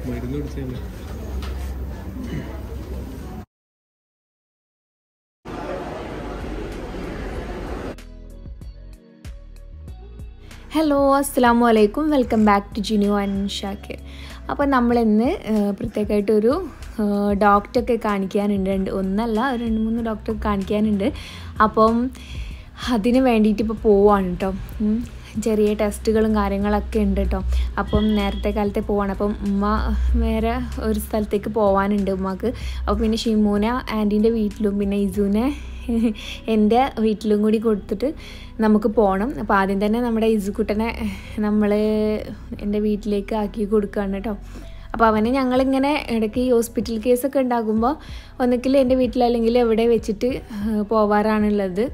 മരുന്ന് കുടിച്ചാൽ ഹലോ അസ്സാം വലൈക്കും welcome back to Jinu and Shakir അപ്പോൾ നമ്മളിന്ന് പ്രത്യേകമായിട്ടൊരു ഡോക്ടറൊക്കെ കാണിക്കാനുണ്ട് രണ്ട് ഒന്നല്ല ഒരു രണ്ട് മൂന്ന് ഡോക്ടർ കാണിക്കാനുണ്ട് അപ്പം അതിന് വേണ്ടിയിട്ട് ഇപ്പോൾ പോവാണ് കേട്ടോ ഉം. ചെറിയ ടെസ്റ്റുകളും കാര്യങ്ങളൊക്കെ ഉണ്ട് കേട്ടോ അപ്പം നേരത്തെ കാലത്തെ പോവാണ് അപ്പം ഉമ്മ വേറെ ഒരു സ്ഥലത്തേക്ക് പോകാനുണ്ട് ഉമ്മക്ക് അപ്പോൾ പിന്നെ ഷിമൂന ആൻറ്റീൻ്റെ വീട്ടിലും പിന്നെ ഇസുവിനെ എൻ്റെ വീട്ടിലും കൂടി കൊടുത്തിട്ട് നമുക്ക് പോകണം അപ്പോൾ ആദ്യം തന്നെ നമ്മുടെ ഇസുക്കുട്ടനെ നമ്മൾ എൻ്റെ വീട്ടിലേക്ക് ആക്കി കൊടുക്കുകയാണ് കേട്ടോ അപ്പോൾ അവന് ഞങ്ങളിങ്ങനെ ഇടയ്ക്ക് ഈ ഹോസ്പിറ്റൽ കേസൊക്കെ ഉണ്ടാകുമ്പോൾ ഒന്നുകിൽ എൻ്റെ വീട്ടിൽ അല്ലെങ്കിൽ എവിടെ വെച്ചിട്ട് പോവാറാണുള്ളത്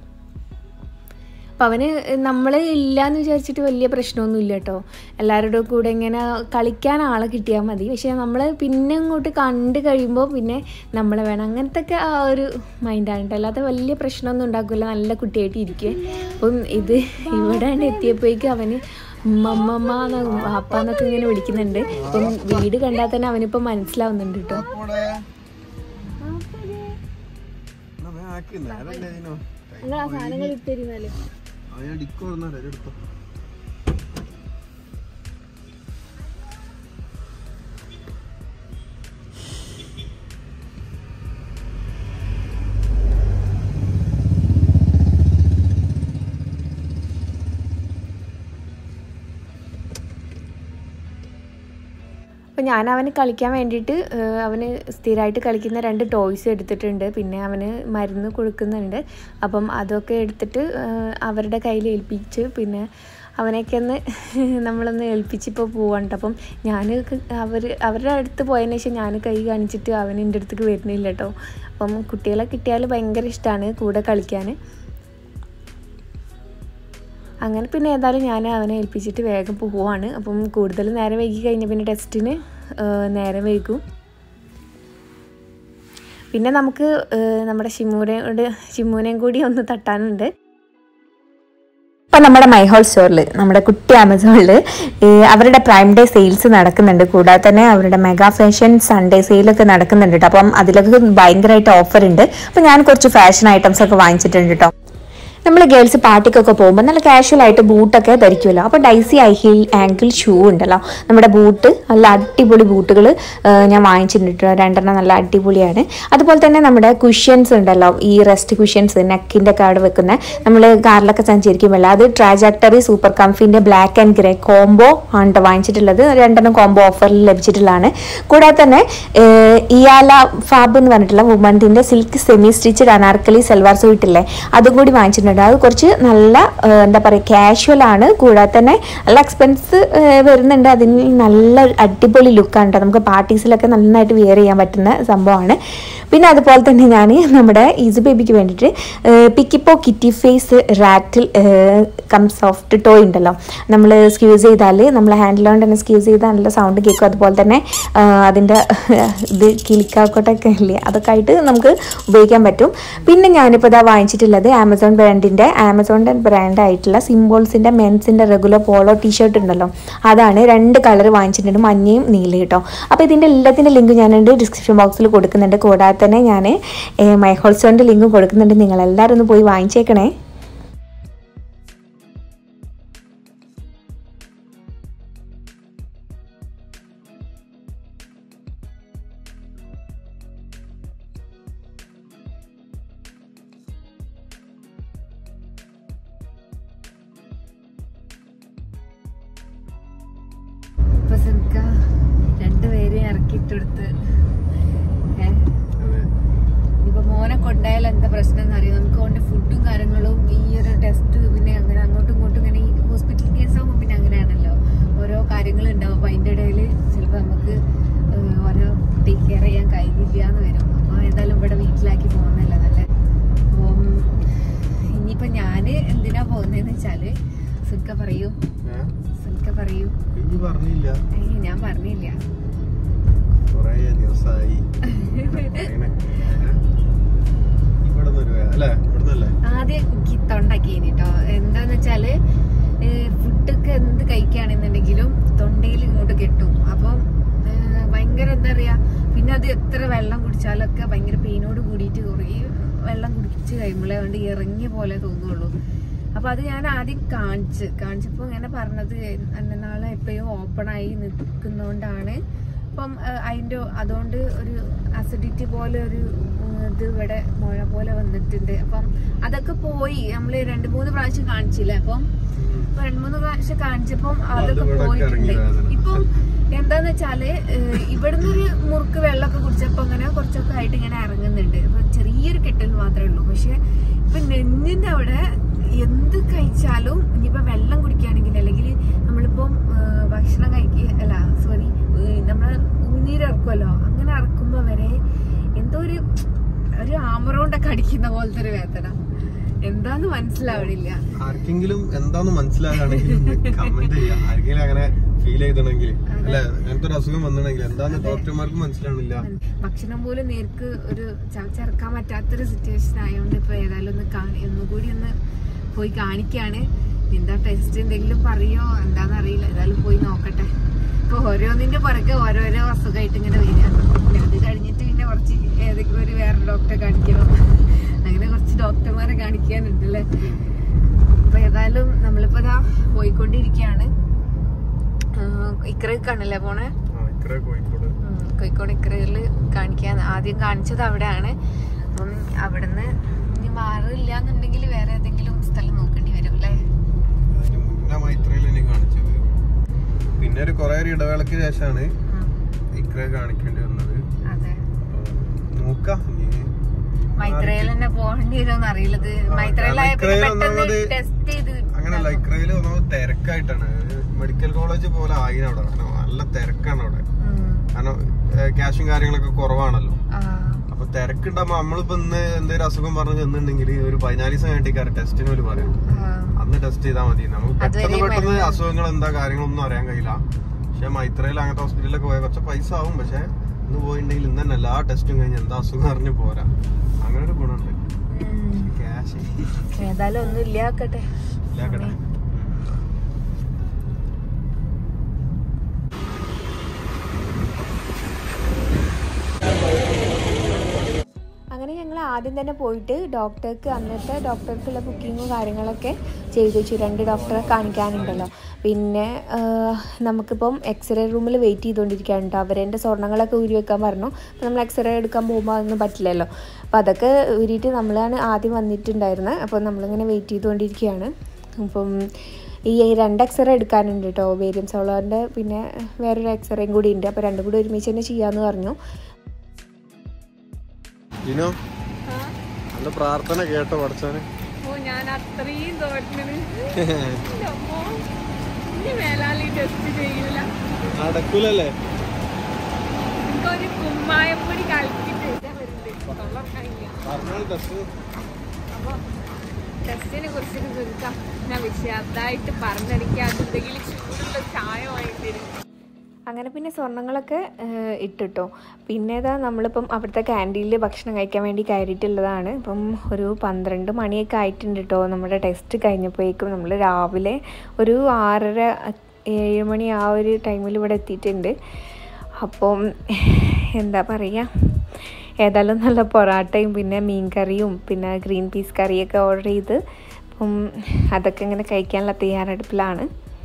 അപ്പം അവന് നമ്മൾ ഇല്ലയെന്ന് വിചാരിച്ചിട്ട് വലിയ പ്രശ്നമൊന്നുമില്ല കേട്ടോ എല്ലാവരുടെ കൂടെ ഇങ്ങനെ കളിക്കാൻ ആളെ കിട്ടിയാൽ മതി പക്ഷേ നമ്മൾ പിന്നെ ഇങ്ങോട്ട് കണ്ട് കഴിയുമ്പോൾ പിന്നെ നമ്മളെ വേണം അങ്ങനത്തെ ഒക്കെ ആ ഒരു മൈൻഡാണ് കേട്ടോ അല്ലാതെ വലിയ പ്രശ്നമൊന്നും ഉണ്ടാക്കില്ല നല്ല കുട്ടിയായിട്ട് ഇരിക്കുക അപ്പം ഇത് ഇവിടെ എത്തിയപ്പോഴേക്കും അവന് മമ്മമ്മ അപ്പ എന്നൊക്കെ ഇങ്ങനെ വിളിക്കുന്നുണ്ട് അപ്പം വീട് കണ്ടാൽ തന്നെ അവനിപ്പം മനസ്സിലാവുന്നുണ്ട് കേട്ടോ നിങ്ങൾ ആ സാധനങ്ങൾ ഇട്ടിരുന്നാലും എടുത്തോ അപ്പോൾ ഞാൻ അവന് കളിക്കാൻ വേണ്ടിയിട്ട് ഏഹ്, അവന് സ്ഥിരമായിട്ട് കളിക്കുന്ന രണ്ട് ടോയ്സ് എടുത്തിട്ടുണ്ട് പിന്നെ അവന് മരുന്ന് കൊടുക്കുന്നുണ്ട് അപ്പം അതൊക്കെ എടുത്തിട്ട് ഏഹ്, അവരുടെ കയ്യിൽ ഏൽപ്പിച്ച് പിന്നെ അവനെയൊക്കെ ഒന്ന് നമ്മളൊന്ന് ഏൽപ്പിച്ചിപ്പോൾ പോവാണ് ട്ടോ. അപ്പം ഞാൻ അവർ അവരുടെ അടുത്ത് പോയതിന് ശേഷം ഞാൻ കൈ കാണിച്ചിട്ട് അവൻ എൻ്റെ അടുത്തേക്ക് വരുന്നില്ല കേട്ടോ അപ്പം കുട്ടികളെ കിട്ടിയാൽ ഭയങ്കര ഇഷ്ടമാണ് കൂടെ കളിക്കാൻ അങ്ങനെ പിന്നെ ഏതായാലും ഞാൻ അവനെ ഏൽപ്പിച്ചിട്ട് വേഗം പോവാണ് അപ്പം കൂടുതൽ നേരം വൈകി കഴിഞ്ഞാൽ പിന്നെ ടെസ്റ്റിന് നേരം വൈകും പിന്നെ നമുക്ക് ഏഹ്, നമ്മുടെ ഷിമൂനോട് ഷിമൂനെയും കൂടി ഒന്ന് തട്ടാനുണ്ട് ഇപ്പം നമ്മുടെ മൈഹോൾ സ്റ്റോറിൽ നമ്മുടെ കുട്ടി ആമസോണിൽ അവരുടെ പ്രൈം ഡേ സെയിൽസ് നടക്കുന്നുണ്ട് കൂടാതെ തന്നെ അവരുടെ മെഗാ ഫാഷൻ സൺഡേ സെയിലൊക്കെ നടക്കുന്നുണ്ട് കേട്ടോ അപ്പം അതിലൊക്കെ ഭയങ്കരമായിട്ട് ഓഫർ ഉണ്ട് അപ്പം ഞാൻ കുറച്ച് ഫാഷൻ ഐറ്റംസ് ഒക്കെ വാങ്ങിച്ചിട്ടുണ്ട് കേട്ടോ നമ്മൾ ഗേൾസ് പാർട്ടിക്കൊക്കെ പോകുമ്പോൾ നല്ല കാഷ്വൽ ആയിട്ട് ബൂട്ടൊക്കെ ധരിക്കുമല്ലോ അപ്പോൾ ഡൈസി ഐ ഹീൽ ആങ്കിൾ ഷൂ ഉണ്ടല്ലോ നമ്മുടെ ബൂട്ട് നല്ല അടിപൊളി ബൂട്ടുകൾ ഞാൻ വാങ്ങിച്ചിട്ടുണ്ട് കേട്ടോ. രണ്ടെണ്ണം നല്ല അടിപൊളിയാണ് അതുപോലെ തന്നെ നമ്മുടെ കുഷ്യൻസ് ഉണ്ടല്ലോ ഈ റെസ്റ്റ് കുഷ്യൻസ് നെക്കിൻ്റെ ഒക്കെ അവിടെ വെക്കുന്ന നമ്മൾ കാറിലൊക്കെ സഞ്ചരിക്കുമല്ലോ അത് ട്രാജക്ടറി സൂപ്പർ കംഫിൻ്റെ ബ്ലാക്ക് ആൻഡ് ഗ്രേ കോംബോ ആണ് കേട്ടോ വാങ്ങിച്ചിട്ടുള്ളത് രണ്ടെണ്ണം കോംബോ ഓഫറിൽ ലഭിച്ചിട്ടുള്ളതാണ് കൂടാതെ തന്നെ ഏഹ്, ഇയാല ഫാബ് എന്ന് പറഞ്ഞിട്ടുള്ള വുമൻസിൻ്റെ silk semi stitched Anarkali salwar suit ഇല്ലേ അതും കൂടി വാങ്ങിച്ചിട്ടുണ്ട് അത് കുറച്ച് നല്ല ഏഹ്, എന്താ പറയുക കാഷ്വൽ ആണ് കൂടാതെ തന്നെ നല്ല എക്സ്പെൻസ് വരുന്നുണ്ട് അതിന് നല്ല അടിപൊളി ലുക്കാണ് കേട്ടോ നമുക്ക് പാർട്ടീസിലൊക്കെ നന്നായിട്ട് വിയർ ചെയ്യാൻ പറ്റുന്ന സംഭവമാണ് പിന്നെ അതുപോലെ തന്നെ ഞാൻ നമ്മുടെ ഈസി ബേബിക്ക് വേണ്ടിയിട്ട് പിക്കിപ്പോ kitty face rattle cum soft toy ഉണ്ടല്ലോ നമ്മൾ സ്ക്യൂസ് ചെയ്താൽ നമ്മൾ ഹാൻഡിൽ കൊണ്ട് തന്നെ സ്ക്യൂസ് ചെയ്താൽ നല്ല സൗണ്ട് കേൾക്കും അതുപോലെ തന്നെ ആ, അതിൻ്റെ ഇത് കിളിക്കാക്കോട്ടൊക്കെ ഇല്ലേ അതൊക്കെ ആയിട്ട് നമുക്ക് ഉപയോഗിക്കാൻ പറ്റും പിന്നെ ഞാനിപ്പോൾ ഇതാ വാങ്ങിച്ചിട്ടുള്ളത് ആമസോൺ ബ്രാൻഡിൻ്റെ ആമസോണിൻ്റെ ബ്രാൻഡായിട്ടുള്ള സിംബോൾസിൻ്റെ മെൻസിൻ്റെ റെഗുലർ പോളോ ടീഷർട്ട് ഉണ്ടല്ലോ അതാണ് രണ്ട് കളർ വാങ്ങിച്ചിട്ടുണ്ട് മഞ്ഞയും നീലയും കേട്ടോ അപ്പോൾ ഇതിൻ്റെ എല്ലാത്തിൻ്റെ ലിങ്ക് ഞാനുണ്ട് ഡിസ്ക്രിപ്ഷൻ ബോക്സിൽ കൊടുക്കുന്നുണ്ട് കൂടാതെ തന്നെ ഞാൻ മൈ ഹോൾസോണിൻ്റെ ലിങ്ക് കൊടുക്കുന്നുണ്ട് നിങ്ങളെല്ലാവരും ഒന്ന് പോയി വാങ്ങിച്ചേക്കണേ ഇപ്പൊ സിൽക്ക രണ്ടുപേരെ ഇറക്കിയിട്ടെടുത്ത് ഏഹ് ഇപ്പൊ മോനെ കൊണ്ടായാൽ എന്താ പ്രശ്നം എന്ന് അറിയാം നമുക്ക് കൊണ്ട് ഫുഡും കാര്യങ്ങളും ഈ ഒരു ടെസ്റ്റ് പിന്നെ അങ്ങനെ അങ്ങോട്ടും ഇങ്ങോട്ടും ഇങ്ങനെ ഈ ഹോസ്പിറ്റൽ കേസ് ആകുമ്പോൾ പിന്നെ അങ്ങനെയാണല്ലോ ഓരോ കാര്യങ്ങൾ ഉണ്ടാവും അപ്പൊ അതിന്റെ ഇടയിൽ ചിലപ്പോൾ നമുക്ക് ഏഹ്, ഓരോ ടേക്ക് കെയർ ചെയ്യാൻ കഴിയില്ല എന്ന് വരും അപ്പൊ ഏതായാലും ഇവിടെ വീട്ടിലാക്കി പോകുന്നല്ല നല്ല അപ്പം ഇനിയിപ്പോ ഞാന് എന്തിനാ പോകുന്നതെന്ന് വെച്ചാല് സുൽക്ക പറയൂ സുൽക്ക പറയൂ ഇനി പറഞ്ഞില്ല ഏയ് ഞാൻ പറഞ്ഞില്ല കൊറേ ദിവസമായി ഇവിടെ നിന്ന് അല്ലേ ഇവിടെ നിന്നല്ലേ ആദ്യം എനിക്ക് തൊണ്ടക്കേനി കേട്ടോ എന്താന്ന് വെച്ചാല് ഫുഡൊക്കെ എന്ത് കഴിക്കുകയാണെന്നുണ്ടെങ്കിലും തൊണ്ടയിൽ ഇങ്ങോട്ട് കെട്ടും അപ്പം ഏഹ്, ഭയങ്കര എന്താ പറയാ പിന്നെ അത് എത്ര വെള്ളം കുടിച്ചാലൊക്കെ ഭയങ്കര പെയിനോട് കൂടിയിട്ട് കുറേ വെള്ളം കുടിച്ച് കഴിയുമ്പോഴേ അതുകൊണ്ട് ഇറങ്ങിയ പോലെ തോന്നുള്ളൂ അപ്പൊ അത് ഞാൻ ആദ്യം കാണിച്ച് കാണിച്ചപ്പോ ഇങ്ങനെ പറഞ്ഞത് എന്നെ നാളെ എപ്പോഴും ഓപ്പൺ ആയി നിൽക്കുന്നോണ്ടാണ് അപ്പം ഏഹ്, അതിന്റെ അതുകൊണ്ട് ഒരു അസിഡിറ്റി പോലെ ഒരു ഏഹ്, ഇത് ഇവിടെ മുഴ പോലെ വന്നിട്ടുണ്ട് അപ്പം അതൊക്കെ പോയി നമ്മള് രണ്ട് മൂന്ന് പ്രാവശ്യം കാണിച്ചില്ലേ അപ്പം ഇപ്പൊ രണ്ട് മൂന്ന് പ്രാവശ്യം കാണിച്ചപ്പം അതൊക്കെ ഇവിടെയൊക്കെ പോയിട്ടുണ്ട് ഇറങ്ങി വേദന. ഇപ്പം എന്താന്ന് വെച്ചാല് ഏഹ്, ഇവിടുന്ന് ഒരു മുറുക്ക് വെള്ളമൊക്കെ കുടിച്ചപ്പോ ഇങ്ങനെ കുറച്ചൊക്കെ ആയിട്ട് ഇങ്ങനെ ഇറങ്ങുന്നുണ്ട് ഇപ്പൊ ചെറിയൊരു കെട്ടൽ മാത്രമേ ഉള്ളൂ പക്ഷെ ഇപ്പൊ നെഞ്ഞിന്റെ അവിടെ എന്ത് കഴിച്ചാലും ഇനിയിപ്പോ വെള്ളം കുടിക്കുകയാണെങ്കിൽ അല്ലെങ്കിൽ നമ്മളിപ്പം ഏഹ്, ഭക്ഷണം കഴിക്കുക അല്ല സോറി നമ്മള് ഉമിനീര് ഇറക്കുമല്ലോ അങ്ങനെ ഇറക്കുമ്പോ വരെ എന്തോ ഒരു ഒരു ആമറോണ്ടൊക്കെ അടിക്കുന്ന പോലത്തെ ഒരു വേദന എന്താന്ന് മനസ്സിലാവണില്ല ആർക്കെങ്കിലും എന്താന്ന് മനസ്സിലാകാണെങ്കിൽ കമന്റ് ചെയ്യാം ആർക്കെങ്കിലും അങ്ങനെ ഫീൽ ചെയ്തിട്ടുണ്ടെങ്കിൽ അല്ലെ അങ്ങനത്തെ ഒരു അസുഖം വന്നിട്ടുണ്ടെങ്കിൽ എന്താന്ന് ഡോക്ടർമാർക്ക് മനസ്സിലാവണില്ല ഭക്ഷണം പോലും നേർക്ക് ഒരു ചവച്ചിറക്കാൻ പറ്റാത്തൊരു സിറ്റുവേഷൻ ആയതുകൊണ്ട് ഇപ്പൊ ഏതായാലും ഒന്ന് കാണി ഒന്നുകൂടി ഒന്ന് പോയി കാണിക്കാണ് എന്താ ടെസ്റ്റ് എന്തെങ്കിലും പറയോ എന്താന്ന് അറിയില്ല ഏതായാലും പോയി നോക്കട്ടെ ഇപ്പൊ ഓരോന്നിന്റെ പുറകെ ഓരോരോ അസുഖമായിട്ട് ഇങ്ങനെ വരിക പിന്നെ അത് കഴിഞ്ഞിട്ട് പിന്നെ കുറച്ച് ഏതെങ്കിലും ഒരു വേറെ ഡോക്ടറെ കാണിക്കണം അങ്ങനെ കുറച്ച് ഡോക്ടർമാരെ കാണിക്കാനുണ്ട് അല്ലേ അപ്പൊ ഏതായാലും നമ്മളിപ്പോ ഇതാ പോയിക്കൊണ്ടിരിക്കുകയാണ് ഇക്കറക്കാണല്ലേ പോണേ ആ, ഇക്കരെ കോഴിക്കോട് ഉം, കോഴിക്കോട് ഇക്കറയിൽ കാണിക്കാൻ ആദ്യം കാണിച്ചത് അവിടെയാണ് അപ്പം അവിടുന്ന് ഇനി മാറില്ല എന്നുണ്ടെങ്കിൽ വേറെ ഏതെങ്കിലും സ്ഥലം നോക്കേണ്ടി വരും അല്ലേ അതിന് മുന്നേ മൈത്രയിൽ എന്നെ കാണിച്ചത് പിന്നെ ഒരു കുറെ ഒരു ഇടവേളക്ക് ശേഷമാണ് ഉം, ഇക്കരെ കാണിക്കേണ്ടി വന്നത് അതെ അപ്പൊ നോക്കാം ഇനി മൈത്രയിൽ തന്നെ പോകേണ്ടി വരുമെന്ന് അറിയില്ലത് ആ, മൈത്രയിലായ പിന്നെ മൈത്രയിൽ പെട്ടെന്ന് ഒന്നാമത് ടെസ്റ്റ് ചെയ്ത് അങ്ങനല്ല ഇക്രയില് ഒന്നാമത് തിരക്കായിട്ടാണ് മെഡിക്കൽ കോളേജ് പോലെ ആയി അവിടെ കാരണം നല്ല തിരക്കാണ് അവിടെ ഉം, കാരണം ക്യാഷും കാര്യങ്ങളൊക്കെ കുറവാണല്ലോ ആ, അപ്പൊ തിരക്കുണ്ടാകുമ്പോ നമ്മളിപ്പോ ഇന്ന് എന്തെങ്കിലും അസുഖം പറഞ്ഞു ചെന്നുണ്ടെങ്കിൽ ഒരു പതിനാല് ദിവസം കഴിഞ്ഞിട്ട് ടെസ്റ്റിന് ഒരു പറയും ആ, അന്ന് ടെസ്റ്റ് ചെയ്താൽ മതി നമുക്ക് പെട്ടെന്ന് അതുവരെയും പെട്ടെന്ന് മരുന്ന്. അസുഖങ്ങൾ എന്താ കാര്യങ്ങളൊന്നും അറിയാൻ കഴിയില്ല പക്ഷെ മൈത്രയിൽ അങ്ങനത്തെ ഹോസ്പിറ്റലിലൊക്കെ പോയാൽ കുറച്ച് പൈസ ആവും പക്ഷെ ഇന്ന് പോയിട്ടുണ്ടെങ്കിൽ ഇന്ന് തന്നെ എല്ലാ ടെസ്റ്റും കഴിഞ്ഞ് എന്താ അസുഖം അറിഞ്ഞ് പോരാ അങ്ങനെ ഒരു ഗുണമുണ്ട് ഉം. ക്യാഷ് ഏതായാലും ഒന്നും ഇല്ലാക്കട്ടെ ഇല്ലാക്കട്ടെ അങ്ങനെ ഞങ്ങൾ ആദ്യം തന്നെ പോയിട്ട് ഡോക്ടർക്ക് അന്നത്തെ ഡോക്ടർക്കുള്ള ബുക്കിങ്ങും കാര്യങ്ങളൊക്കെ ചെയ്തു വെച്ചു രണ്ട് ഡോക്ടറെ കാണിക്കാനുണ്ടല്ലോ പിന്നെ ആ, നമുക്കിപ്പം എക്സ്റേ റൂമിൽ വെയിറ്റ് ചെയ്തുകൊണ്ടിരിക്കുകയാണ് കേട്ടോ അവരെൻ്റെ സ്വർണ്ണങ്ങളൊക്കെ ഊരി വെക്കാൻ പറഞ്ഞു അപ്പോൾ നമ്മൾ എക്സ്റേ എടുക്കാൻ പോകുമ്പോൾ അതൊന്നും പറ്റില്ലല്ലോ അപ്പോൾ അതൊക്കെ ഊരിയിട്ട് നമ്മളാണ് ആദ്യം വന്നിട്ടുണ്ടായിരുന്നത് അപ്പോൾ നമ്മളിങ്ങനെ വെയിറ്റ് ചെയ്തുകൊണ്ടിരിക്കുകയാണ് അപ്പം ഈ രണ്ട് എക്സ്റേ എടുക്കാനുണ്ട് കേട്ടോ വേരിയം സോളറിൻ്റെ പിന്നെ വേറൊരു എക്സ്റേയും കൂടി ഉണ്ട് അപ്പോൾ രണ്ടും കൂടി ഒരുമിച്ച് തന്നെ ചെയ്യാമെന്ന് പറഞ്ഞു ജിനോ നല്ല പ്രാർത്ഥന കേട്ടോ പഠിച്ചോന് ഓ ഞാൻ അത്രയും തോറ്റത് ഇനി മേലാലി ടെസ്റ്റ് ചെയ്യൂല നടക്കൂലല്ലേ എനിക്കൊരു കുമ്മായപ്പൊടി കളിച്ചിട്ട് എഴുതാൻ വരുന്നുണ്ട് തൊള്ളറക്കാനില്ല പറഞ്ഞാൽ ടെസ്റ്റ് അപ്പൊ ടെസ്റ്റിനെ കുറിച്ചിട്ട് ചുരുക്കാം ഞാൻ വിശദമായിട്ട് പറഞ്ഞെനിക്ക് അതെന്തെങ്കിലും ചൂടുള്ള ചായ വാങ്ങിത്തരും അങ്ങനെ പിന്നെ സ്വർണ്ണങ്ങളൊക്കെ ഏഹ്, ഇട്ടിട്ടോ പിന്നെ ഇതാ നമ്മളിപ്പം അവിടുത്തെ ക്യാൻറ്റീനിൽ ഭക്ഷണം കഴിക്കാൻ വേണ്ടി കയറിയിട്ടുള്ളതാണ് ഇപ്പം ഒരു പന്ത്രണ്ട് മണിയൊക്കെ ആയിട്ടുണ്ട് കേട്ടോ നമ്മുടെ ടെസ്റ്റ് കഴിഞ്ഞപ്പോഴേക്കും നമ്മൾ രാവിലെ ഒരു ആറര ഏഴ് മണി ആ ഒരു ടൈമിൽ ഇവിടെ എത്തിയിട്ടുണ്ട് അപ്പം എന്താ പറയുക ഏതായാലും നല്ല പൊറാട്ടയും പിന്നെ മീൻ കറിയും പിന്നെ ഗ്രീൻ പീസ് കറിയൊക്കെ ഓർഡർ ചെയ്ത് അപ്പം അതൊക്കെ ഇങ്ങനെ കഴിക്കാനുള്ള തയ്യാറെടുപ്പിലാണ്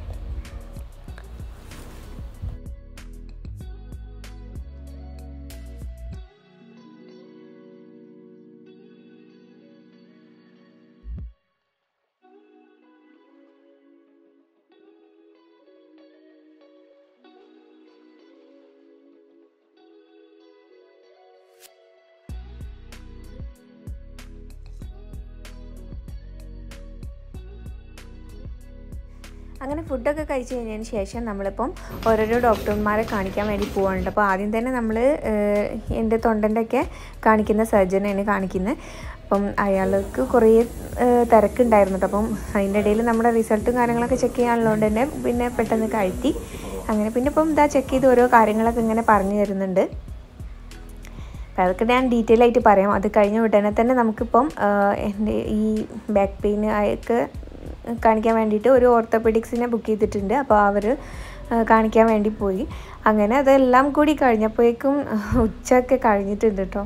അങ്ങനെ ഫുഡൊക്കെ കഴിച്ച് കഴിഞ്ഞതിന് ശേഷം നമ്മളിപ്പം ഓരോരോ ഡോക്ടർമാരെ കാണിക്കാൻ വേണ്ടി പോകാനുണ്ട് അപ്പോൾ ആദ്യം തന്നെ നമ്മൾ എൻ്റെ തൊണ്ടൻ്റെ ഒക്കെ കാണിക്കുന്ന സർജനെയാണ് കാണിക്കുന്നത് അപ്പം അയാൾക്ക് കുറേ ഏഹ്, തിരക്കുണ്ടായിരുന്നു കേട്ടോ അപ്പം അതിൻ്റെ ഇടയിൽ നമ്മുടെ റിസൾട്ടും കാര്യങ്ങളൊക്കെ ചെക്ക് ചെയ്യാനുള്ളതുകൊണ്ട് തന്നെ പിന്നെ പെട്ടെന്ന് കഴുത്തി അങ്ങനെ പിന്നെ ഇപ്പം ഇതാ ചെക്ക് ചെയ്ത് ഓരോ കാര്യങ്ങളൊക്കെ ഇങ്ങനെ പറഞ്ഞു തരുന്നുണ്ട് അപ്പം അതൊക്കെ ഞാൻ ഡീറ്റെയിൽ ആയിട്ട് പറയാം അത് കഴിഞ്ഞ ഉടനെ തന്നെ നമുക്കിപ്പം ആഹ്, എൻ്റെ ഈ ബാക്ക് പെയിൻ ഒക്കെ കാണിക്കാൻ വേണ്ടിയിട്ട് ഒരു ഓർത്തോപെഡിക്സിനെ ബുക്ക് ചെയ്തിട്ടുണ്ട് അപ്പോൾ അവർ കാണിക്കാൻ വേണ്ടി പോയി അങ്ങനെ അതെല്ലാം കൂടി കഴിഞ്ഞപ്പോഴേക്കും ഉച്ചയൊക്കെ കഴിഞ്ഞിട്ടുണ്ട് കേട്ടോ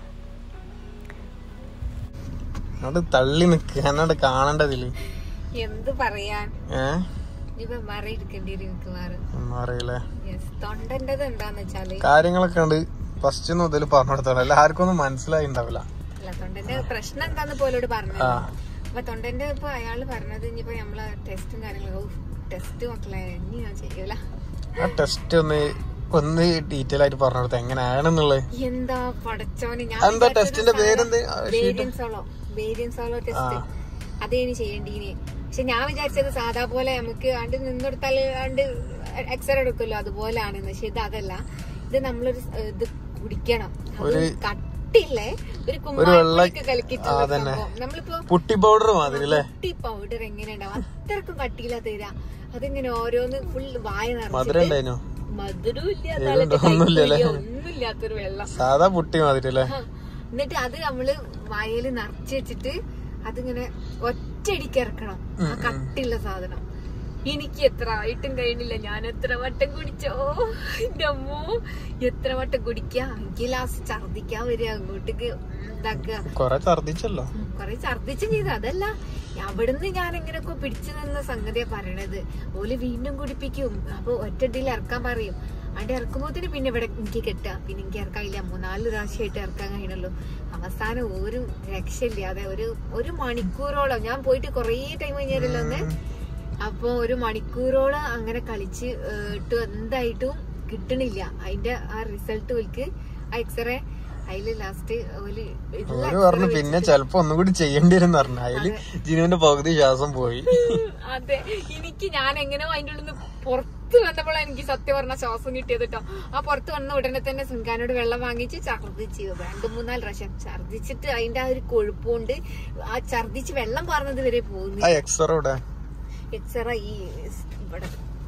അവിടെ തള്ളി നിക്ക് എന്നോട് കാണണ്ടതില് എന്ത് പറയാൻ ഏ ഇപ്പൊ മറി എടുക്കേണ്ടി വരും മിക്കവാറും ഒന്നും അറിയില്ലേ യെസ് തൊണ്ടൻ്റെത് എന്താന്ന് വെച്ചാല് കാര്യങ്ങളൊക്കെ ഉണ്ട് ഫസ്റ്റ് മുതൽ പറഞ്ഞു കൊടുത്തോളാം എല്ലാവർക്കും ഒന്നും മനസ്സിലായി ഉണ്ടാവില്ല അല്ല തൊണ്ടന്റെ പ്രശ്നം എന്താന്ന് പോലോട് പറഞ്ഞത് ആ. അപ്പൊ തൊണ്ടന്റെ ഇപ്പൊ അയാള് പറഞ്ഞത് ഇനിയിപ്പോ നമ്മളെ ടെസ്റ്റും കാര്യങ്ങളും ടെസ്റ്റ് മക്കളെ ഇനി ഞാൻ ചെയ്യൂല ആ ടെസ്റ്റ് ഒന്ന് ഒന്ന് ഡീറ്റെയിൽ ആയിട്ട് പറഞ്ഞു കൊടുത്ത എങ്ങനെയാണെന്നുള്ളത് എന്താ പടച്ചോന് ഞാൻ എന്താ ടെസ്റ്റിന്റെ പേരെന്ത് വേരിയൻസോളോ വേരിയൻസോളോ ടെസ്റ്റ് അതേനി ചെയ്യേണ്ടീനി പക്ഷെ ഞാൻ വിചാരിച്ചത് സാധാ പോലെ നമുക്ക് ആണ്ട് നിന്നെടുത്താൽ ആണ്ട് എക്സ്റേ എടുക്കുമല്ലോ അതുപോലാണെന്ന് പക്ഷെ ഇത് അതല്ല ഇത് നമ്മളൊരു സ്- ഇത് കുടിക്കണം അത് കട്ടില്ലേ ഒരു കുമ്മായൊക്കെ കലക്കിട്ട് ആ, അതന്നെ. നമ്മളിപ്പോ പുട്ടി പൗഡർ മാതിരി അല്ലേ കുട്ടി പൗഡർ എങ്ങനെ ഉണ്ടാവും അത്രക്കും കട്ടിയില്ല തരാ അതിങ്ങനെ ഓരോന്ന് ഫുൾ വായ മധുരം നിറച്ചിട്ട് ഉണ്ടായിനോ മധുരം ഇല്ല എരിവുണ്ടോ? തലയ്ക്ക് ഒന്നുമില്ലല്ലേ? കയ്പില്ല, ഒന്നുമില്ലാത്തൊരു വെള്ളം സാധാ പുട്ടി മാതിരി അല്ലേ ആ, എന്നിട്ട് അത് നമ്മള് വയല് നിറച്ച് വെച്ചിട്ട് അതിങ്ങനെ ഒറ്റയടിക്ക് ഇറക്കണം ആ കട്ടിയുള്ള സാധനം എനിക്ക് എത്ര ആയിട്ടും കഴിഞ്ഞില്ല ഞാൻ എത്ര വട്ടം കുടിച്ചോ എന്റെ അമ്മോ എത്ര വട്ടം കുടിക്കാ എനിക്ക് ലാസ്റ്റ് ഛർദിക്കാൻ വരിക അങ്ങോട്ടേക്ക് ഇതാക്കുക കൊറേ ഛർദിച്ചല്ലോ കൊറേ ഛർദിച്ചും ചെയ്തു അതല്ല അവിടുന്ന് ഞാൻ എങ്ങനെയൊക്കെ പിടിച്ചു നിന്ന സംഗതിയാ പറയണത് ഓല് വീണ്ടും കുടിപ്പിക്കും അപ്പൊ ഒറ്റടിയിൽ ഇറക്കാൻ പറയും അവിടെ ഇറക്കുമ്പോത്തിന് പിന്നെ ഇവിടെ എനിക്ക് കെട്ടുക പിന്നെ എനിക്ക് ഇറക്കാനില്ല മൂന്നാല് പ്രാവശ്യമായിട്ട് ഇറക്കാൻ കഴിയണല്ലോ അവസാനം ഒരു രക്ഷയില്ലാതെ ഒരു ഒരു മണിക്കൂറോളം ഞാൻ പോയിട്ട് കുറേ ടൈം കഴിഞ്ഞാലല്ലോ ഒന്ന് അപ്പൊ ഒരു മണിക്കൂറോളം അങ്ങനെ കളിച്ച് ഏഹ്, ഇട്ട് എന്തായിട്ടും കിട്ടണില്ല അതിന്റെ ആ റിസൾട്ട് ഓൽക്ക് ആ എക്സ്റേ അതില് ലാസ്റ്റ് ഓല് എല്ലാ അവര് പറഞ്ഞു പിന്നെ ചെലപ്പോ ഒന്നും കൂടി ചെയ്യേണ്ടി വരും പറഞ്ഞു അതില് ജിനുവിന്റെ പകുതി ശ്വാസം പോയി അതെ എനിക്ക് ഞാൻ എങ്ങനെയോ അതിന്റെ ഉള്ളിൽ നിന്ന് പുറത്ത് വന്നപ്പോഴാണ് എനിക്ക് സത്യം പറഞ്ഞ ശ്വാസം കിട്ടിയത് കേട്ടോ ആ പുറത്ത് വന്ന ഉടനെ തന്നെ സുൻകാനോട് വെള്ളം വാങ്ങിച്ച് ഛർദിച്ച് രണ്ട് മൂന്നാല് പ്രാവശ്യം ഛർദിച്ചിട്ട് അതിന്റെ ആ ഒരു കൊഴുപ്പുകൊണ്ട് ആ ഛർദിച്ച് വെള്ളം പാർന്നത് വരെ പോകുന്നു ആ എക്സറ ഇവിടെ എക്സറ ഈ ഇവിടെ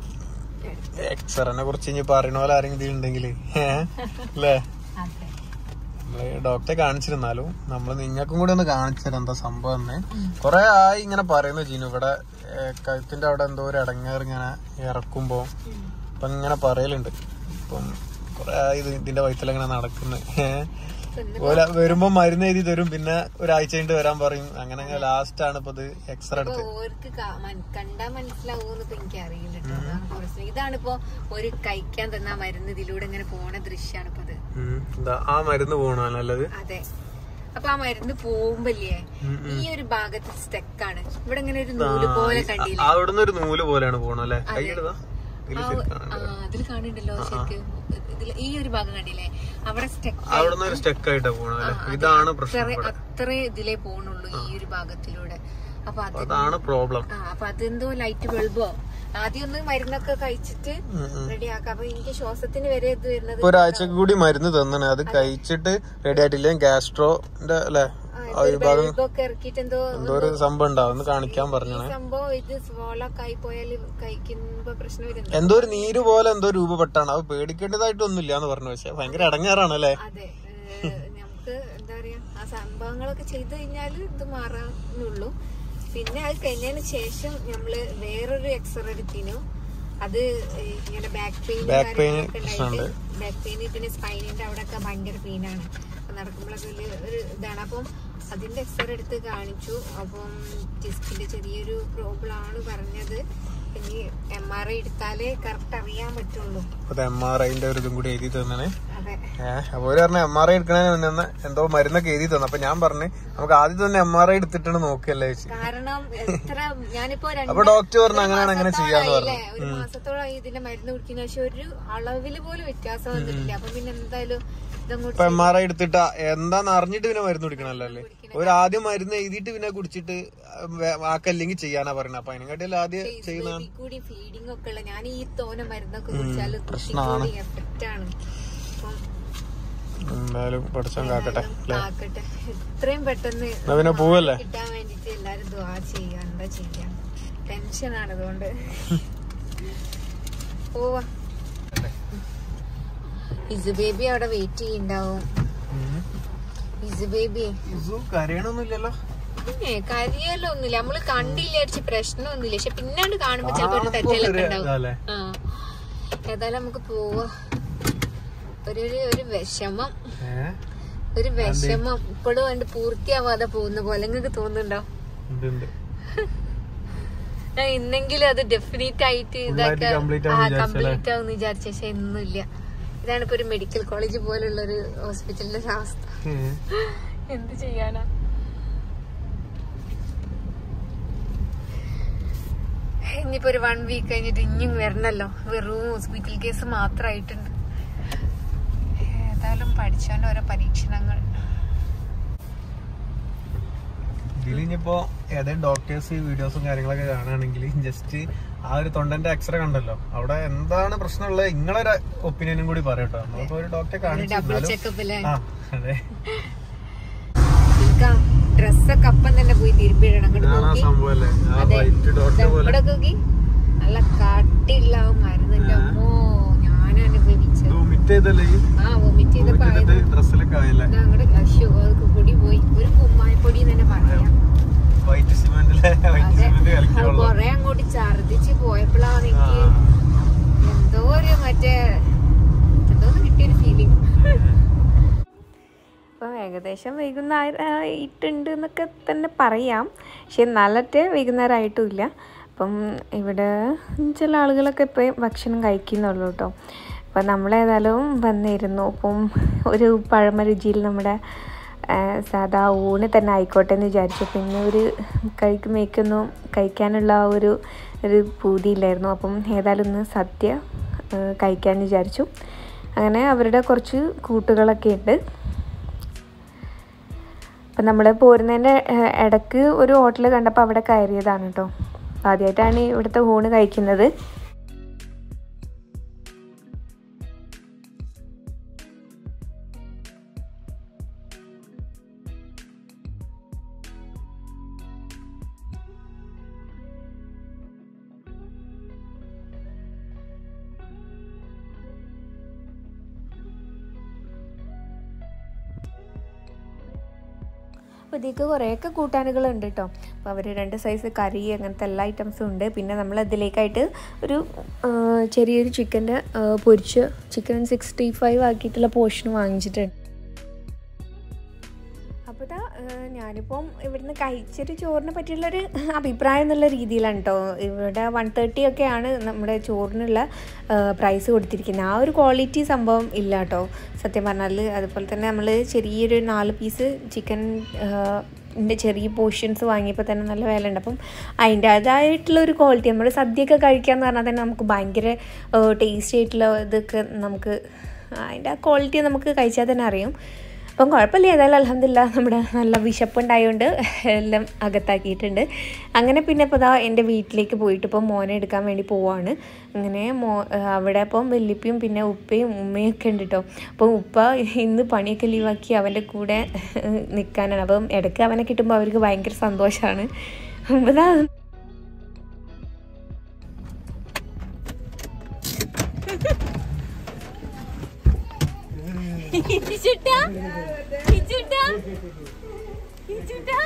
എക്സറിനെ കുറിച്ച് ഇനി പറയണ പോലെ ആരെങ്കിലും ഉണ്ടെങ്കിൽ അല്ലേ അതെ നമ്മള് ഡോക്ടറെ കാണിച്ചിരുന്നാലും നമ്മള് നിങ്ങൾക്കും കൂടി ഒന്ന് കാണിച്ചുതരാം എന്താ സംഭവം എന്ന് കൊറേ ആയി ഇങ്ങനെ പറയുന്നു ജീനു ഇവിടെ ഏ, കഴുത്തിന്റെ അവിടെ എന്തോ ഒരു ഇടങ്ങേറ് ഇങ്ങനെ ഇറക്കുമ്പോ അപ്പൊ ഇങ്ങനെ പറയലുണ്ട് ഇപ്പം കൊറേ ആയി ഇത് ഇതിന്റെ വയറ്റിലിങ്ങനെ നടക്കുന്നത് ഓല വരുമ്പോ മരുന്ന് എഴുതി തരും പിന്നെ ഒരാഴ്ച കഴിഞ്ഞിട്ട് വരാൻ പറയും അങ്ങനെ ലാസ്റ്റ് ആണ് ഇപ്പൊ ഇത് എക്സ്റേ ഇപ്പൊ എടുത്ത് ഓർക്ക് കാ- മൻ- കണ്ടാ മനസ്സിലാവൂന്ന് ഇപ്പൊ എനിക്ക് അറിയില്ല കേട്ടോ അതാണ് പ്രശ്നം ഇതാണിപ്പോ ഒരു കഴിക്കാൻ തന്ന മരുന്ന് ഇതിലൂടെ ഇങ്ങനെ പോണ ദൃശ്യാണ് ഇപ്പൊ അത് ഉം. ഇതാ, ആ മരുന്ന് പോകണോ നല്ലത് അതെ അപ്പൊ ആ മരുന്ന് പോകുമ്പല്ലേ ഈ ഒരു ഭാഗത്ത് സ്റ്റെക്കാണ് ഇവിടെ ഇങ്ങനെ ഒരു നൂല് പോലെ കണ്ടില്ല അവിടുന്ന് ഒരു നൂല് പോലെയാണ് പോണോ അല്ലെ കൈയിടുതാ ഇതില് ശരിക്കാണ് അതിൽ കാണുന്നുണ്ടല്ലോ ശരിക്കും ഇതിൽ ഈ ഒരു ഭാഗം കണ്ടില്ലേ അവിടെ സ്റ്റെക്ക് അവിടുന്ന് ഒരു സ്റ്റെക്ക് ആയിട്ടാ പോണോ അല്ലെ ഇതാണ് പ്രശ്നം ഇവിടെ അത്ര ഇതിലേ പോണുള്ളൂ ഈ ഒരു ഭാഗത്തിലൂടെ അപ്പൊ അത് അതാണ് പ്രോബ്ലം ആ അപ്പൊ അതെന്തോ ലൈറ്റ് ബൾബോ ആദ്യം ഒന്ന് മരുന്നൊക്കെ കഴിച്ചിട്ട് റെഡിയാക്കാം അപ്പൊ എനിക്ക് ശ്വാസത്തിന് വരെ ഇത് വരുന്നത് ഇപ്പൊ ഒരാഴ്ചക്ക് കൂടി മരുന്ന് തന്നാണ് അത് കഴിച്ചിട്ട് റെഡി ആയിട്ടില്ലേ ഗാസ്ട്രോന്റെ അല്ലെ ആ വിഭാഗം ബൾബൊക്കെ ഇറക്കിയിട്ട് എന്തോ എന്തോ ഒരു സംഭവം ഉണ്ടാവും ഒന്ന് കാണിക്കാൻ പറഞ്ഞു ഈ സംഭവം ഇത് സ്വോളൊക്കെ ആയി പോയാൽ കഴിക്കുമ്പോ പ്രശ്നം വരുന്നത് എന്തോ ഒരു നീര് പോലെ എന്തോ രൂപപ്പെട്ടാണ് അത് പേടിക്കേണ്ടതായിട്ടൊന്നുമില്ല എന്ന് പറഞ്ഞു പക്ഷെ ഭയങ്കര ഇടങ്ങാറാണ് അല്ലേ അതെ ഏ, നമുക്ക് എന്താ പറയാ ആ സംഭവങ്ങളൊക്കെ ചെയ്തു കഴിഞ്ഞാൽ ഇത് മാറാനുള്ളൂ പിന്നെ അത് കഴിഞ്ഞതിന് ശേഷം നമ്മള് വേറൊരു എക്സ്റേ എടുത്തിനു അത് ഏ, ഇങ്ങനെ ബാക്ക് പെയിൻ Back pain ഉണ്ടായിട്ട് ബാക്ക് പെയിൻ പിന്നെ സ്പൈനിന്റെ അവിടെ ഒക്കെ ഭയങ്കര പെയിനാണ് നടക്കുമ്പോഴൊക്കെ വലിയ ഒരു ഇതാണ് അപ്പം അതിന്റെ എക്സ്റേ എടുത്ത് കാണിച്ചു അപ്പം ഡിസ്കിന്റെ ചെറിയൊരു പ്രോബ്ലം ആണ് പറഞ്ഞത് ഇനി എം ആർ ഐ എടുത്താലേ കറക്റ്റ് അറിയാൻ പറ്റുള്ളൂ അപ്പൊ എം ആർ ഐന്റെ ഒരു ഇതും കൂടി എഴുതി തന്നാണ് അതെ ഏഹ് അപ്പൊ ഒരു പറഞ്ഞ എം ആർ ഐ എടുക്കണതിന് മുന്നേ ഒന്ന് എന്തോ മരുന്നൊക്കെ എഴുതി തന്നു അപ്പൊ ഞാൻ പറഞ്ഞു നമുക്ക് ആദ്യം തന്നെ എം ആർ ഐ എടുത്തിട്ടാണ് നോക്കിയല്ലേ ചേച്ചി കാരണം എത്ര ഞാനിപ്പോ രണ്ട് അപ്പൊ ഡോക്ടർ പറഞ്ഞു അങ്ങനെയാണ് അങ്ങനെ ചെയ്യാന്ന് പറഞ്ഞു മാസത്തോളായില്ലേ? ഒരു മാസത്തോളമായി ഇതിന്റെ മരുന്ന് കുടിക്കുന്ന പക്ഷെ ഒരു അളവില് പോലും വ്യത്യാസം വന്നിട്ടില്ല അപ്പൊ പിന്നെ എന്തായാലും ഇതങ്ങോട്ട് ഇപ്പൊ എം ആർ ഐ എടുത്തിട്ട് എന്താന്ന് അറിഞ്ഞിട്ട് പിന്നെ മരുന്ന് കുടിക്കണല്ലോ അല്ലേ ഒരു ആദ്യം മരുന്ന് എഴുതിയിട്ട് പിന്നെ കുടിച്ചിട്ട് വേ- ആക്കല്ലെങ്കിൽ ചെയ്യാനാ പറയുന്നത് അപ്പൊ അതിനെക്കാട്ടിയല്ല ആദ്യം ചെയ്യുന്ന ഇതിൽ കൂടി ഫീഡിംഗ് ഒക്കെ ഉള്ള ഞാൻ ഈ തോന മരുന്നൊക്കെ കുടിച്ചാൽ കൂടി എഫക്റ്റ് ആണ് അപ്പം എന്തായാലും പഠിച്ചാൻ കാക്കട്ടെ അല്ലേ ആക്കട്ടെ എത്രയും പെട്ടെന്ന് എന്നാ പിന്നെ പോവല്ലേ കിട്ടാൻ വേണ്ടിട്ട് എല്ലാരും ദ്വാ ചെയ്യാ എന്താ ചെയ്യാ ടെൻഷനാണ് അതുകൊണ്ട് പോവാ ഇസു ബേബി അവിടെ വെയിറ്റ് ചെയ്യണ്ടാവും ഇസു ബേബി കരയണൊന്നുമില്ലല്ലോ പിന്നെ കരിയല്ലോ ഒന്നുമില്ല നമ്മള് കണ്ടില്ല അടിച്ച് പ്രശ്നമൊന്നുമില്ല പക്ഷെ പിന്നാണ്ട് കാണുമ്പോ ചിലപ്പോ ഒരു തെറ്റലൊക്കെ ഉണ്ടാവും അല്ലേ ആ ഏതായാലും നമുക്ക് പോവാ ഒരു ഒരു ഒരു വിഷമം ഏഹ് ഒരു വിഷമം ഇപ്പോഴും അതിന്റെ പൂർത്തിയാവാതെ പോകുന്ന പോലെ നിങ്ങൾക്ക് തോന്നുന്നുണ്ടോ ഉണ്ട് ഞാൻ ഇന്നെങ്കിലും അത് ഡെഫിനറ്റ് ആയിട്ട് ഇതൊക്കെ complete ആവും വിചാരിച്ചല്ലേ? കംപ്ലീറ്റ് ആവും വിചാരിച്ച പക്ഷെ ഇന്നില്ല ഇതാണ് ഇപ്പൊ ഒരു മെഡിക്കൽ കോളേജ് പോലുള്ള ഒരു ഹോസ്പിറ്റലിന്റെ ഒരു അവസ്ഥ എന്ത് ചെയ്യാനാ ഇനിയിപ്പോ ഒരു വൺ വീക്ക് കഴിഞ്ഞിട്ട് ഇനിയും വരണല്ലോ വെറും ഹോസ്പിറ്റൽ കേസ് മാത്രമായിട്ടുണ്ട് ഏതായാലും പഠിച്ചോണ്ട് ഓരോ പരീക്ഷണങ്ങൾ ഇതിലിപ്പോ ഏതെങ്കിലും ഡോക്ടേഴ്സ് വീഡിയോസും കാര്യങ്ങളൊക്കെ കാണുകയാണെങ്കിൽ ജസ്റ്റ് ആ ഒരു തൊണ്ടന്റെ എക്സ്റേ കണ്ടല്ലോ അവിടെ എന്താണ് പ്രശ്നമുള്ളത് നിങ്ങളൊരു ഒപ്പീനിയനും കൂടി പറയട്ടോ നമ്മളിപ്പോ ഒരു ഡോക്ടറെ ഡബിൾ കാണിച്ചു ചെക്കപ്പ് അല്ലേ ആ അതെ ഡ്രസ്സൊക്കെ അപ്പം തന്നെ പോയി തിരുമ്പിടണം അങ്ങോട്ട് ഇതാണ് ആ നോക്കി സംഭവം അല്ലേ ആ അതെ. വൈറ്റ് ഡോക്ടർ പോലെ ഇവിടെ നോക്കി നല്ല കട്ടിയുള്ള ആ മരുന്നിന്റെ അമ്മോ ഞാൻ അനുഭവിച്ചത് വോമിറ്റ് ചെയ്തല്ലേ ഈ ആ വൊമിറ്റ് ചെയ്തപ്പോ വോമിറ്റ് ചെയ്തിട്ട് ഡ്രസ്സിലൊക്കെ ആയില്ലേ അങ്ങോട്ട് അശ്യോ അതൊക്കെ പൊടി പോയി ഒരു കുമ്മായപ്പൊടി എന്ന് തന്നെ പറയാം വൈറ്റ് സിമെന്റിലെ വൈറ്റ് അതെ സിമെന്റ് അത് കളിക്കുള്ളൂ കൊറേ അങ്ങോട്ട് ഛർദിച്ച് പോയപ്പോഴാണ് എനിക്ക് എന്തോ ഒരു മറ്റേ എന്തോ ഒന്ന് കിട്ടിയൊരു ഫീലിംഗ് അപ്പം ഏകദേശം വൈകുന്നേരം ആയിട്ടുണ്ട് എന്നൊക്കെ തന്നെ പറയാം പക്ഷെ എന്നാലത്തെ വൈകുന്നേരം ആയിട്ടുമില്ല അപ്പം ഇവിടെ ചില ആളുകളൊക്കെ ഇപ്പം ഭക്ഷണം കഴിക്കുന്നുള്ളൂ കേട്ടോ അപ്പം നമ്മളേതായാലും വന്നിരുന്നു അപ്പം ഒരു പഴമ രുചിയിൽ നമ്മുടെ ആ, സാധാ ഊണ് തന്നെ ആയിക്കോട്ടെ എന്ന് വിചാരിച്ചു പിന്നെ ഒരു കഴിക്കുമ്പോഴേക്കൊന്നും കഴിക്കാനുള്ള ആ ഒരു ഒരു പൂതിയില്ലായിരുന്നു അപ്പം ഏതായാലും ഇന്ന് സദ്യ ആ, കഴിക്കാമെന്ന് വിചാരിച്ചു അങ്ങനെ അവരുടെ കുറച്ച് കൂട്ടുകളൊക്കെ ഉണ്ട് അപ്പം നമ്മൾ പോരുന്നതിൻ്റെ ഏഹ്, ഇടയ്ക്ക് ഒരു ഹോട്ടൽ കണ്ടപ്പോൾ അവിടെ കയറിയതാണ് കേട്ടോ ആദ്യമായിട്ടാണ് ഇവിടുത്തെ ഊണ് കഴിക്കുന്നത് അപ്പോൾ ഇതിലേക്ക് കുറേയൊക്കെ കൂട്ടാനുകളുണ്ട് കേട്ടോ അപ്പോൾ അവർ രണ്ട് സൈസ് കറി അങ്ങനത്തെ എല്ലാ ഐറ്റംസും ഉണ്ട് പിന്നെ നമ്മൾ അതിലേക്കായിട്ട് ഒരു ആ, ചെറിയൊരു ചിക്കൻ്റെ പൊരിച്ച് ചിക്കൻ സിക്സ്റ്റി ഫൈവ് ആക്കിയിട്ടുള്ള പോർഷൻ വാങ്ങിച്ചിട്ടുണ്ട് അപ്പോൾ ഇതാ ഞാനിപ്പം ഇവിടുന്ന് കഴിച്ചൊരു ചോറിനെ പറ്റിയുള്ളൊരു അഭിപ്രായം എന്നുള്ള രീതിയിലാണ് കേട്ടോ ഇവിടെ വൺ തേർട്ടി ഒക്കെയാണ് നമ്മുടെ ചോറിനുള്ള പ്രൈസ് കൊടുത്തിരിക്കുന്നത് ആ ഒരു ക്വാളിറ്റി സംഭവം ഇല്ല കേട്ടോ സത്യം പറഞ്ഞാൽ അതുപോലെ തന്നെ നമ്മൾ ചെറിയൊരു നാല് പീസ് ചിക്കൻ ൻ്റെ ചെറിയ പോർഷൻസ് വാങ്ങിയപ്പോൾ തന്നെ നല്ല വില ഉണ്ട് അപ്പം അതിൻ്റേതായിട്ടുള്ള ഒരു ക്വാളിറ്റി നമ്മൾ സദ്യയൊക്കെ കഴിക്കാന്ന് പറഞ്ഞാൽ തന്നെ നമുക്ക് ഭയങ്കര ടേസ്റ്റി ആയിട്ടുള്ള ഇതൊക്കെ നമുക്ക് അതിൻ്റെ ആ ക്വാളിറ്റി നമുക്ക് കഴിച്ചാൽ തന്നെ അറിയും അപ്പം കുഴപ്പമില്ല ഏതായാലും അലഹമില്ല നമ്മുടെ നല്ല വിശപ്പുണ്ടായതുകൊണ്ട് എല്ലാം അകത്താക്കിയിട്ടുണ്ട് അങ്ങനെ പിന്നെ ഇപ്പോൾ ദാ എൻ്റെ വീട്ടിലേക്ക് പോയിട്ട് ഇപ്പോൾ മോനെ എടുക്കാൻ വേണ്ടി പോവാണ് അങ്ങനെ മോ അവിടെ അപ്പം വല്യപ്പയും പിന്നെ ഉപ്പയും ഉമ്മയും ഒക്കെ ഉണ്ട് കേട്ടോ അപ്പം ഉപ്പ ഇന്ന് പണിയൊക്കെ ലീവാക്കി അവൻ്റെ കൂടെ നിൽക്കാനാണ് അപ്പം ഇടയ്ക്ക് അവനെ കിട്ടുമ്പോൾ അവർക്ക് ഭയങ്കര സന്തോഷമാണ് അപ്പം ദാ ഇച്ചുട്ടാ? ഇച്ചുട്ടാ? ഇച്ചുട്ടാ?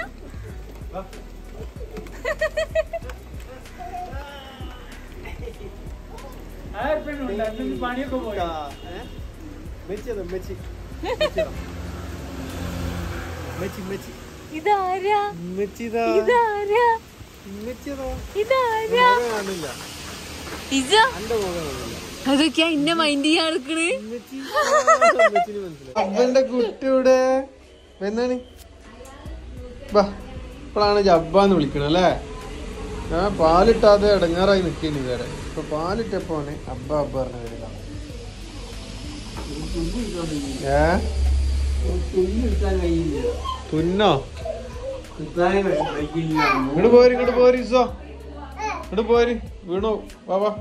ഇതാരാ ഇതാരാ ഇതാരാ ഇജ അതൊക്കെയാ ഇന്നെ മൈൻഡ് ചെയ്യാൻ എടുക്കണേ അബ്ബന്റെ കുട്ടിയുടെ എന്നാണ് ബാ ഇപ്പോഴാണ് ജബ്ബാന്ന് വിളിക്കണ അല്ലേ ഞാൻ പാലിട്ടാതെ ഇടങ്ങാറായി നിൽക്കുന്നു വേറെ ഇപ്പൊ പാലിട്ടപ്പോണ് അബ്ബ അബ്ബ പറഞ്ഞ വരിക ഏ തുന്നോ ഇങ്ങോട്ട് പോര് ഇങ്ങോട്ട് പോര് ഇസോ ഇങ്ങോട്ട് പോര് വീണു വാ വാ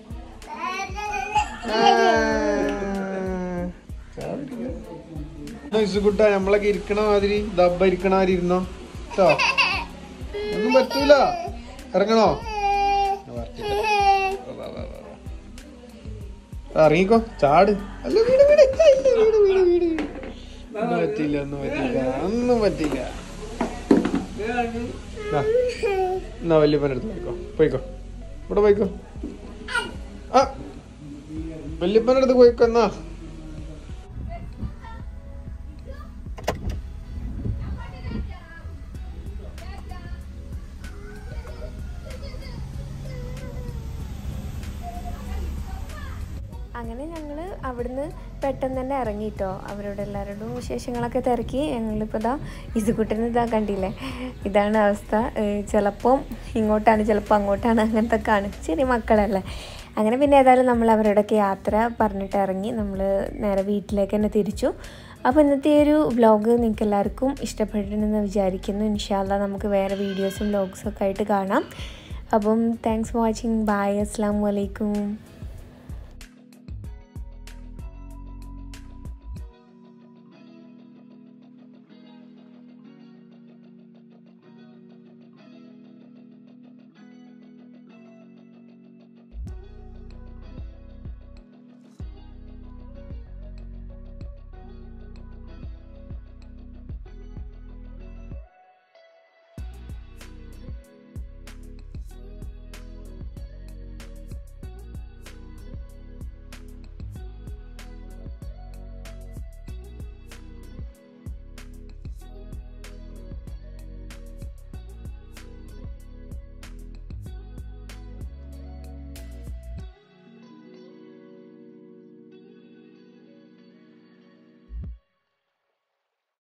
ഇസുകുട്ട നമ്മളൊക്കെ ഇരിക്കണ മാതിരി ദബ്ബ ഇരിക്കണ മാതിരി ഇരുന്നോ കേട്ടോ ഒന്നും പറ്റൂല ഇറങ്ങണോ ആ, വരട്ടെ. വാ, വാ, വാ, വാ. ആ, ഇറങ്ങിക്കോ ചാട് അല്ല വീട് വീട് ഇല്ല, വീട് വീട് വീട് വീട് ഒന്നും പറ്റില്ല ഒന്നും പറ്റില്ല ഒന്നും പറ്റില്ല ദാ, എന്നാ വല്യപ്പൻ്റെ അടുത്ത് പോയിക്കോ പോയിക്കോ ഇവിടെ പോയിക്കോ ആ വല്യപ്പൻ്റെ അടുത്ത് പോയിക്കോ എന്നാ ഞങ്ങൾ അവിടുന്ന് പെട്ടെന്ന് തന്നെ ഇറങ്ങിട്ടോ അവരോട് എല്ലാവരോടും വിശേഷങ്ങളൊക്കെ തിരക്കി ഞങ്ങളിപ്പോൾ ഇതാ ഇസുകുട്ടന് ഇതാ കണ്ടില്ലേ ഇതാണ് അവസ്ഥ ചിലപ്പം ഇങ്ങോട്ടാണ് ചിലപ്പോൾ അങ്ങോട്ടാണ് അങ്ങനത്തെ ആണ് ചെറിയ മക്കളല്ലേ അങ്ങനെ പിന്നെ ഏതായാലും നമ്മൾ അവരോടൊക്കെ യാത്ര പറഞ്ഞിട്ട് ഇറങ്ങി നമ്മൾ നേരെ വീട്ടിലേക്ക് തന്നെ തിരിച്ചു അപ്പോൾ ഇന്നത്തെ ഈ ഒരു വ്ലോഗ് നിങ്ങൾക്ക് എല്ലാവർക്കും ഇഷ്ടപ്പെട്ടിട്ടുണ്ടെന്ന് വിചാരിക്കുന്നു ഇൻഷാല്ല നമുക്ക് വേറെ വീഡിയോസും വ്ലോഗ്സും ഒക്കെ ആയിട്ട് കാണാം അപ്പം താങ്ക്സ് ഫോർ വാച്ചിങ് ബൈ അസ്സാം വലൈക്കും